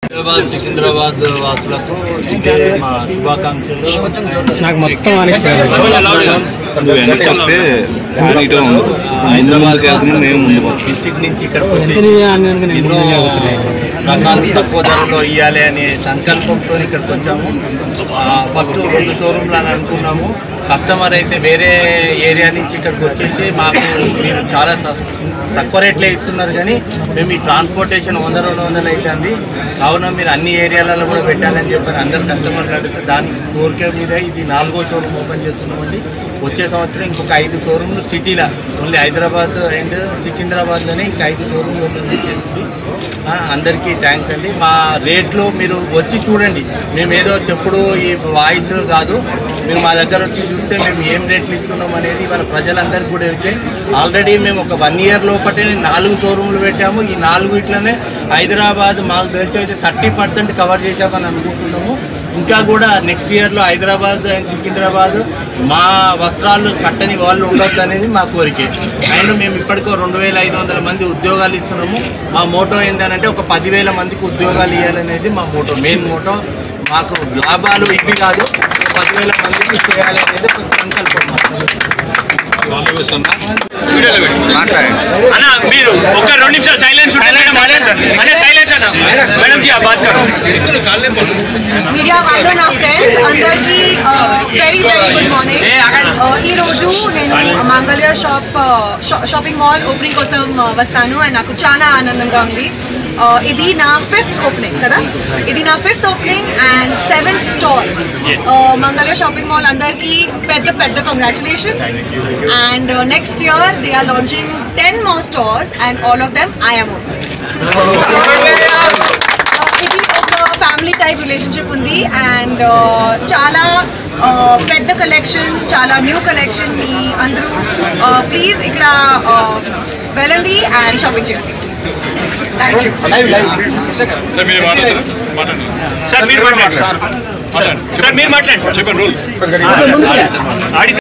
హైదరాబాద్ సికింద్రాబాద్ వాసులకు ఇదే మా శుభాకాంక్షలు నాకు మొత్తం అనేసి నువ్వు వెనక్కి వస్తే నీట్గా ఉండదు హైదరాబాద్కి వెళ్తున్నాం మేము ముందు పోతాం. డిస్టిక్ నుంచి ఇక్కడికి వచ్చి ఎంత ఎన్నో రకాలు తక్కువ ధరలో ఇవ్వాలి అనే సంకల్పంతో ఇక్కడికి వచ్చాము ఫస్ట్ రెండు షోరూమ్లు అని అనుకున్నాము కస్టమర్ అయితే వేరే ఏరియా నుంచి ఇక్కడికి వచ్చేసి మాకు మీరు చాలా సస్- తక్కువ రేట్లే ఇస్తున్నారు కానీ మేము ఈ ట్రాన్స్పోర్టేషన్ వంద రెండు వందలు అవుతుంది కావున మీరు అన్ని ఏరియాలలో కూడా పెట్టాలని చెప్పని అందరు కస్టమర్లు అడిగితే దానికి కోరిక మీద ఇది నాలుగో షోరూమ్ ఓపెన్ చేస్తున్నామండి వచ్చే సంవత్సరం ఇంకొక ఐదు షోరూమ్లు సిటీలో ఓన్లీ హైదరాబాద్ అండ్ సికింద్రాబాద్లోనే ఇంకా ఐదు షోరూమ్లు ఓపెన్ చేసేది ఆ, అందరికీ థ్యాంక్స్ అండి మా రేట్లు మీరు వచ్చి చూడండి మేము ఏదో చెప్పుడు ఈ వాయిస్ కాదు మీరు మా దగ్గర వచ్చి చూస్తే మేము ఏం రేట్లు ఇస్తున్నాం అనేది వాళ్ళ ప్రజలందరికీ కూడా ఎరికే ఆల్రెడీ మేము ఒక వన్ ఇయర్ లోపటే నాలుగు షోరూమ్లు పెట్టాము ఈ నాలుగు ఇట్లనే హైదరాబాద్ మాకు తెలిసి అయితే థర్టీ పర్సెంట్ కవర్ చేశామని అనుకుంటున్నాము ఇంకా కూడా నెక్స్ట్ ఇయర్లో హైదరాబాద్ అండ్ సికింద్రాబాద్ మా వస్త్రాలు కట్టని వాళ్ళు ఉండొద్దు అనేది మా కోరిక అండ్ మేము ఇప్పటికో రెండు వేల ఐదు వందల మంది ఉద్యోగాలు ఇస్తున్నాము మా మోటో ఏంటంటే ఒక పదివేల మందికి ఉద్యోగాలు ఇవ్వాలనేది మా మోటో మెయిన్ మోటో మాకు లాభాలు ఇవి కాదు ఒక పదివేల మందికి చేయాలనేది ఒక సంకల్పం అన్న మీరు ఒక రెండు నిమిషాలు సైలెన్స్ అనే సైలెన్స్ అన్న మేడం జీ ఆ బాత్ కరో మీడియా వాళ్ళు నా ఫ్రెండ్స్ అందరికీ వెరీ వెరీ గుడ్ మార్నింగ్ ఈ రోజు నేను Mangalya shop shopping mall opening కోసం uh, వస్తాను అండ్ నాకు చాలా ఆనందంగా ఉంది Uh, ఇది నా ఫిఫ్త్ ఓపెనింగ్ కదా ఇది నా fifth opening and seventh stall Mangalya shopping mall అందరికీ పెద్ద పెద్ద congratulations and next year they are launching ten more stalls and all of them I'm ఇది ఒక ఫ్యామిలీ టైప్ రిలేషన్షిప్ ఉంది అండ్ చాలా uh, పెద్ద కలెక్షన్ చాలా న్యూ కలెక్షన్ మీ అందరూ ప్లీజ్ ఇక్కడ uh, వెళ్ళండి అండ్ షాపింగ్ చేయండి థ్యాంక్ యూ సార్ మీరు మాట్లాడండి సార్ మీరు మాట్లాడండి సార్ మీరు మాట్లాడండి చెప్పండి రూల్